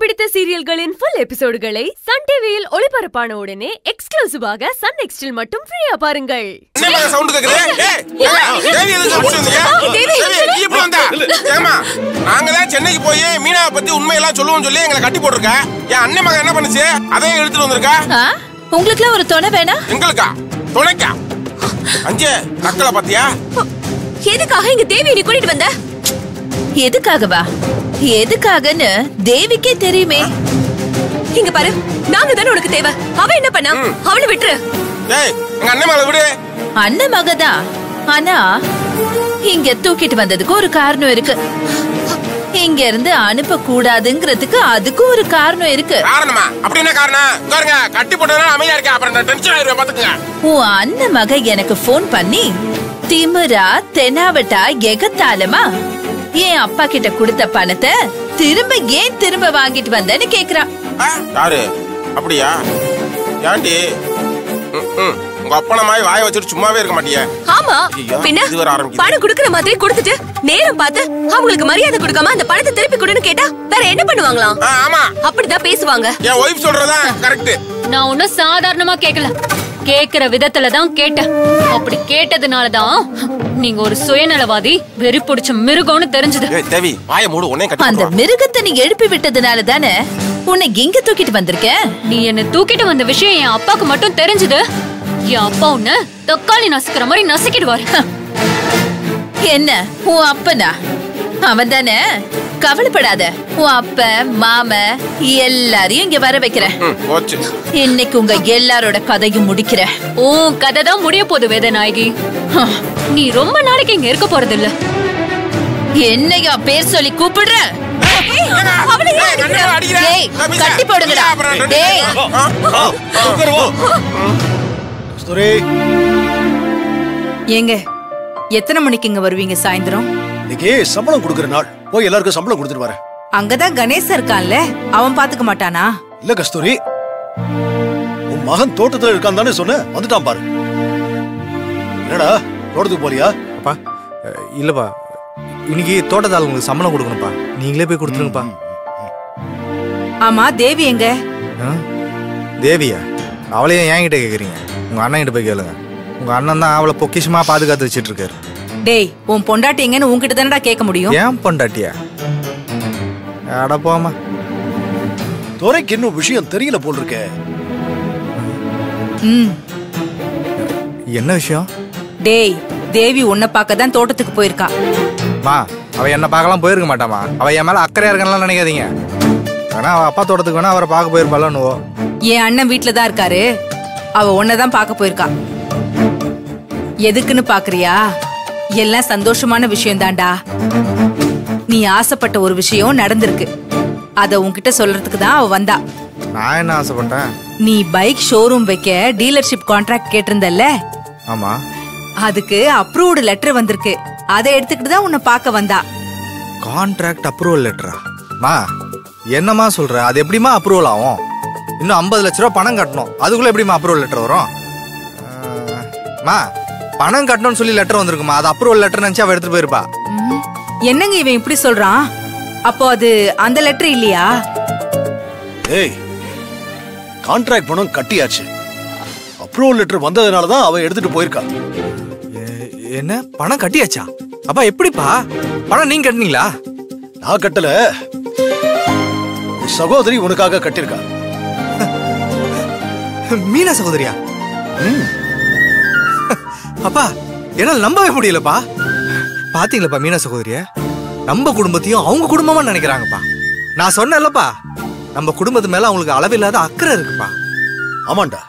பிடித்த சீரியல்களின் full எபிசோடுகளை Sun டிவியில் ஒளிபரப்பான உடனே எக்ஸ்க்ளூசிவாக சன் நெக்ஸ்டில் மட்டும் ஃப்ரீயா பாருங்கள் என்ன சவுண்ட் கேக்குது ஏய், ஏங்க, தேவி எதுக்கு கூப்பிட்டு வந்தீங்க? தேவி, தேவி, நீ எப்படி வந்த? ஏம்மா, நாங்க தான் சென்னைக்கு போய் மீனாவை பத்தி உண்மையெல்லாம் சொல்லுவோம்னு சொல்லி எங்களை கட்டி போட்டிருக்க என் அண்ணன் மகன் என்ன பண்ணுச்சு அதையும் எடுத்துட்டு வந்திருக்கா ஆ? உங்களுக்குலாம் ஒரு துணை வேணா எங்களுக்கா துணைக்கா அஞ்சு நக்கலை பாத்தியா எதுக்காக எங்க தேவியை நீ கூட்டிட்டு வந்த எதுக்காகவா எதுக்காகன்னு தேவிக்கே தெரியுமே இங்க பாரு நாங்க தானே உனக்கு தேவை அவ என்ன பண்ணா அவளை விட்டுரு ஏய் எங்க அண்ணன் மேல விடு அண்ணன் மகதான் ஆனா இங்க தூக்கிட்டு வந்ததுக்கு ஒரு காரணம் இருக்கு இங்க இருந்து அனுப்ப கூடாதுங்கிறதுக்கு அதுக்கும் ஒரு காரணம் இருக்கு காரணமா அப்படி என்ன காரணம் பாருங்க கட்டி போட்டதுனால அமைதியா இருக்கேன் அப்புறம் நான் டென்ஷன் ஆயிருவேன் பாத்துக்கங்க உன் அண்ணன் மக எனக்கு ஃபோன் பண்ணி திமிரா தெனாவட்டா எகத்தாலமா என் அப்பா கிட்ட கொடுத்த பணத்தை திரும்ப ஏன் திரும்ப வாங்கிட்டு வந்தேன்னு கேக்குறான் ஆ, யாரு அப்படியா ஏன்டி ம், ம். உங்க அப்பன மாதிரி வாய வச்சுட்டு சும்மாவே இருக்க மாட்டியே ஆமா ஐயோ, பின்ன இது வேற ஆரம்பிக்குது. பணம் குடுக்கற மாதிரி கொடுத்துட்டு நேரம் பார்த்து அவங்களுக்கு மரியாதை கொடுக்காம அந்த பணத்தை திருப்பி கொடுன்னு கேட்டா வேற என்ன பண்ணுவாங்களாம் ஆ, ஆமா அப்படிதான் பேசுவாங்க என் ஒய்ஃப் சொல்றதா கரெக்ட் நான் ஒன்னும் சாதாரணமா கேக்கல கேக்குற விதத்துல தான் கேட்டேன் அப்படி கேட்டதுனால தான் நீங்க ஒரு சுயநலவாதி வெறி பிடிச்ச மிருகம்னு தெரிஞ்சது ஏய் தேவி வாய மூடு உன்னையும் கட்டி அந்த போட்டுருவான். மிருகத்தை நீ எழுப்பி விட்டதுனால தானே உன்னை இங்க தூக்கிட்டு வந்திருக்கேன் நீ என்ன தூக்கிட்டு வந்த விஷயம் என் அப்பாக்கு மட்டும் தெரிஞ்சது என் அப்பா உன்னை தக்காளி நசுக்கிற மாதிரி நசுக்கிடுவாரு என்ன உன் அப்பனா அவன் தானே கவலைப்படாத உன் அப்ப மாம எல்லாரையும் இங்க வர வைக்கிறேன் ம், போச்சு இன்னைக்கு உங்க எல்லாரோட கதையும் முடிக்கிறேன் உன் கதை தான் முடிய போகுது வேதநாயகி ஹம், நீ ரொம்ப நாளைக்கு இங்க இருக்க போறது இல்ல என்னையா பேர் சொல்லி கூப்பிடுற அவளை ஏன் ஏய், எங்க அண்ணனை அடிக்கிற? ஏய், நான் மீசை. கட்டி போடுங்கடா. இல்ல, அப்புறம் ரெண்டு டேய். பேரும். ஆ, ஆ, கஸ்தூரி ஏங்க எத்தனை மணிக்கு இங்க வருவீங்க சாயந்தரம் இன்னைக்கு சம்பளம் கொடுக்குற நாள் போய் எல்லாருக்கும் சம்பளம் கொடுத்துட்டு வரேன் அங்கதான் கணேசன் இருக்கான்ல அவன் பாத்துக்க மாட்டானா இல்ல கஸ்தூரி உன் மகன் தோட்டத்துல இருக்கான் தானே சொன்ன வந்துட்டான் பாரு என்னடா தோட்டத்துக்கு போலியா அப்பா அஹ், இல்லப்பா இன்னைக்கு தோட்டத்தால் உங்களுக்கு சம்பளம் கொடுக்கணும்ப்பா நீங்களே போய் கொடுத்துருங்கப்பா ஆமா தேவி எங்க ஆ? தேவியா அவளையே என்கிட்ட கேக்குறீங்க உங்க அண்ணன் கிட்ட போய் கேளுங்க உங்க அண்ணன் தான் அவளை பொக்கிஷமா பாதுகாத்து வச்சிட்டு இருக்காரு டேய் உன் பொண்டாட்டி எங்கன்னு உன்கிட்ட தானடா கேட்க முடியும் ஏன் பொண்டாட்டியா அட போமா துறைக்கு இன்னும் விஷயம் தெரியல போல் இருக்கே ம் என்ன விஷயம் டேய் தேவி உன்னை பார்க்க தான் தோட்டத்துக்கு போயிருக்கா மா அவ என்ன பார்க்கலாம் போயிருக்க மாட்டாமா அவ என் மேல அக்கறையா இருக்கான்லாம் நினைக்காதீங்க வேணா அவ அப்பா தோட்டத்துக்கு வேணா அவரை பார்க்க போயிருப்பாளோ என் அண்ணன் வீட்ல தான் இருக்காரு அவ உன்னை தான் பார்க்க போயிருக்கா எதுக்குன்னு பாக்குறியா எல்லாம் சந்தோஷமான விஷயம் தான்டா நீ ஆசைப்பட்ட ஒரு விஷயம் நடந்திருக்கு அத உன்கிட்ட சொல்றதுக்கு தான் அவ வந்தா நான் என்ன ஆசைப்பட்டேன் நீ பைக் ஷோரூம் வைக்க டீலர்ஷிப் கான்ட்ராக்ட் கேட்டிருந்தல்ல ஆமா அதுக்கு அப்ரூவ்டு லெட்டர் வந்திருக்கு அதை எடுத்துக்கிட்டு தான் உன்னை பார்க்க வந்தா கான்ட்ராக்ட் அப்ரூவல் லெட்டரா மா என்னம்மா சொல்ற அது எப்படிம்மா அப்ரூவல் ஆகும் இன்னும் ஐம்பது லட்ச ரூபா பணம் கட்டணும் அதுக்குள்ள எப்படிம்மா அப்ரூவல் லெட்டர் வரும் அஹ், மா பணம் கட்டணும்னு சொல்லி லெட்டர் வந்திருக்குமா அது அப்ரூவல் லெட்டர் நினைச்சு அவ எடுத்துட்டு போயிருப்பா ம், என்னங்க இவன் இப்படி சொல்றான் அப்போ அது அந்த லெட்டர் இல்லையா ஏய் கான்ட்ராக்ட் பணம் கட்டியாச்சு அப்ரூவல் லெட்டர் வந்ததுனால தான் அவ எடுத்துட்டு போயிருக்கா எ- என்ன பணம் கட்டியாச்சா அப்பா எப்படிப்பா பணம் நீங்க கட்டினீங்களா நான் கட்டல உன் சகோதரி உனக்காக கட்டியிருக்கா மீனா சகோதரியா ம், அப்பா என்னால நம்பவே முடியலப்பா பாத்தீங்களாப்பா மீனா சகோதரிய நம்ம குடும்பத்தையும் அவங்க குடும்பமா நினைக்கிறாங்கப்பா நான் சொன்னேன்லப்பா நம்ம குடும்பத்து மேல அவங்களுக்கு அளவில்லாத அக்கறை இருக்குப்பா ஆமாண்டா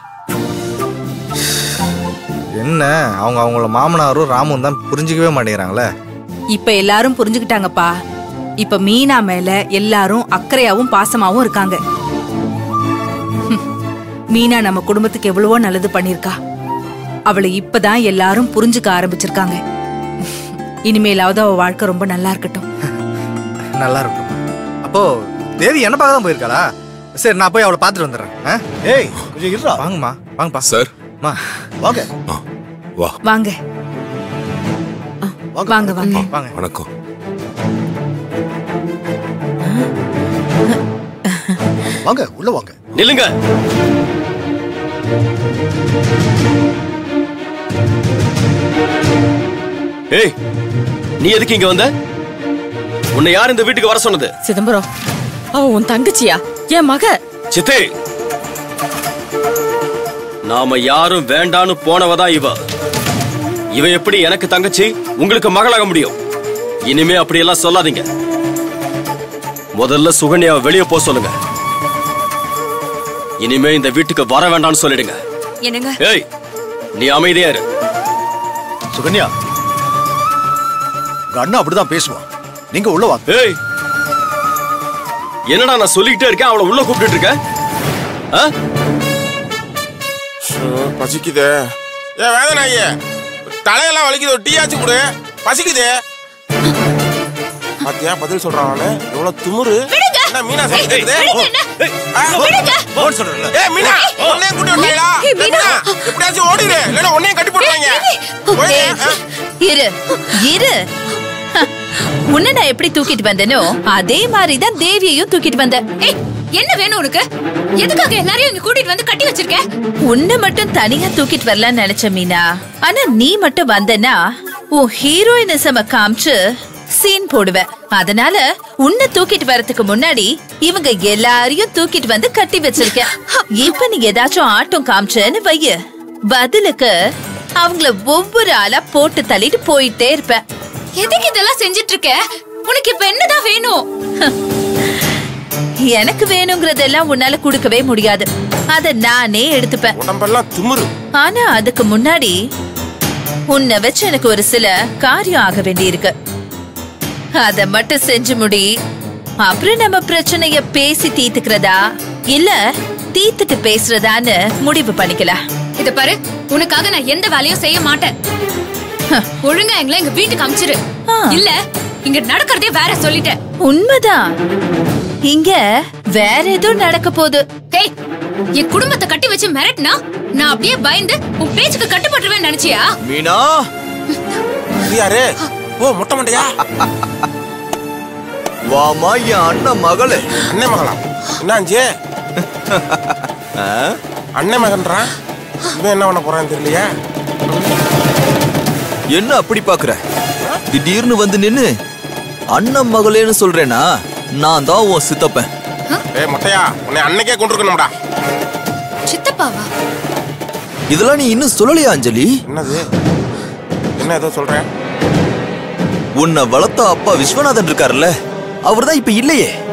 என்ன அவங்க அவங்கள மாமனாரும் ராமும் தான் புரிஞ்சுக்கவே மாட்டேங்கிறாங்களே இப்ப எல்லாரும் புரிஞ்சுக்கிட்டாங்கப்பா இப்ப மீனா மேல எல்லாரும் அக்கறையாவும் பாசமாவும் இருக்காங்க ஹம், மீனா நம்ம குடும்பத்துக்கு எவ்வளவோ நல்லது பண்ணிருக்கா அவளை இப்பதான் எல்லாரும் புரிஞ்சுக்க ஆரம்பிச்சிருக்காங்க இனிமேலாவது அவ வாழ்க்கை ரொம்ப நல்லா இருக்கட்டும் நல்லா இருக்கும் அப்போ தேவி என்ன பார்க்க தான் போயிருக்காளா சரி நான் போய் அவளை பார்த்துட்டு வந்துடுறேன் ஆ? ஏய் கொஞ்சம் இருடா வாங்கம்மா வாங்கப்பா சார் மா வாங்க வா வாங்க ஆ, வாங்க வாங்க வாங்க வணக்கம் வாங்க உள்ள வாங்க நில்லுங்க ஏய் நீ எதுக்கு இங்க வந்த உன்னை யார் இந்த வீட்டுக்கு வர சொன்னது சிதம்பரம் அவ உன் தங்கச்சியா என் மக சித்தி நாம யாரும் வேண்டான்னு போனவதான் இவ இவ எப்படி எனக்கு தங்கச்சி உங்களுக்கு மகளாக முடியும் இனிமே அப்படியெல்லாம் சொல்லாதீங்க முதல்ல சுகன்யாவை வெளியே போக சொல்லுங்க இனிமே இந்த வீட்டுக்கு வர வேண்டாம்னு சொல்லிடுங்க என்னங்க ஏய் நீ அமைதியா இரு சுகன்யா உங்க அண்ணா அப்படிதான் பேசுவான் நீங்க உள்ள வாங்க ஏய் என்னடா நான் சொல்லிக்கிட்டே இருக்கேன் அவளை உள்ள கூப்பிட்டு இருக்க ஆ? ஷோ, பசிக்குதே ஏ வேதனாயி தலையெல்லாம் வலிக்குது ஒரு டீயாச்சும் கொடு பசிக்குது பாத்தியா பதில் சொல்றான் அவனு எவ்வளவு திமிரு என்ன மீனா சமைக்கிறது ஏ மீனா உன்னைய கூட்டி வந்தாங்களா மீனா எப்படியாச்சும் ஓடிடு இல்லைன்னா உன்னையும் கட்டி போடுவாங்க போயிடு, ஆ. இரு இரு ஹ, உன்னை நான் எப்படி தூக்கிட்டு வந்தேனோ அதே மாதிரி தான் தேவியையும் தூக்கிட்டு வந்தேன் ஏய் என்ன வேணும் உனக்கு எதுக்காக எல்லாரையும் இங்க கூட்டிட்டு வந்து கட்டி வச்சிருக்க உன்னை மட்டும் தனியா தூக்கிட்டு வரலாம்னு நினைச்ச மீனா ஆனா நீ மட்டும் வந்தனா உன் ஹீரோயினிசம காமிச்சு சீன் போடுவ அதனால உன்னை தூக்கிட்டு வரதுக்கு முன்னாடி இவங்க எல்லாரையும் தூக்கிட்டு வந்து கட்டி வச்சிருக்கேன் இப்ப நீ ஏதாச்சும் ஆட்டம் காமிச்சேன்னு வைய பதிலுக்கு அவங்கள ஒவ்வொரு ஆளா போட்டு தள்ளிட்டு போயிட்டே இருப்ப எதுக்கு இதெல்லாம் செஞ்சிட்டு இருக்க உனக்கு இப்ப என்னதான் வேணும் எனக்கு வேணுங்கிறதெல்லாம் உன்னால கொடுக்கவே முடியாது அத நானே எடுத்துப்பேன் உடம்பெல்லாம் திமிரு ஆனா அதுக்கு முன்னாடி உன்னை வச்சு எனக்கு ஒரு சில காரியம் ஆக வேண்டியிருக்கு அத மட்டும் செஞ்சு முடி அப்புறம் நம்ம பிரச்சனைய பேசி தீர்த்துக்கிறதா இல்ல தீர்த்துட்டு பேசுறதான்னு முடிவு பண்ணிக்கலாம் இத பாரு உனக்காக நான் எந்த வேலையும் செய்ய மாட்டேன் ஒழுங்கா எங்களை எங்க வீட்டுக்கு அமிச்சிரு ஆ. இல்ல இங்க நடக்கிறதே வேற சொல்லிட்டேன் உண்மைதான் இங்க வேற ஏதோ நடக்க போகுது டேய் என் குடும்பத்தை கட்டி வச்சு மிரட்டினா நான் அப்படியே பயந்து உன் பேச்சுக்கு கட்டுப்பட்டுருவேன் நினைச்சியா மீனா இது யாரு ஓ முட்டை மண்டையா வாமா என் அண்ணன் மகளே அண்ணன் மகளா என்னாச்சு அண்ணன் மகன்றான் இவன் என்ன பண்ண போறான்னு தெரியலையா என்ன அப்படி பாக்குற திடீர்னு வந்து நின்னு அண்ணன் மகளேன்னு சொல்றேனா நான் தான் உன் சித்தப்பன் ஏய் முட்டையா உன்னை அன்னைக்கே கொண்டு இருக்கணும்டா சித்தப்பாவா இதெல்லாம் நீ இன்னும் சொல்லலையா அஞ்சலி என்னது என்ன ஏதோ சொல்றேன் உன்னை வளர்த்த அப்பா விஸ்வநாதன் இருக்காருல்ல அவர்தான் இப்ப இல்லையே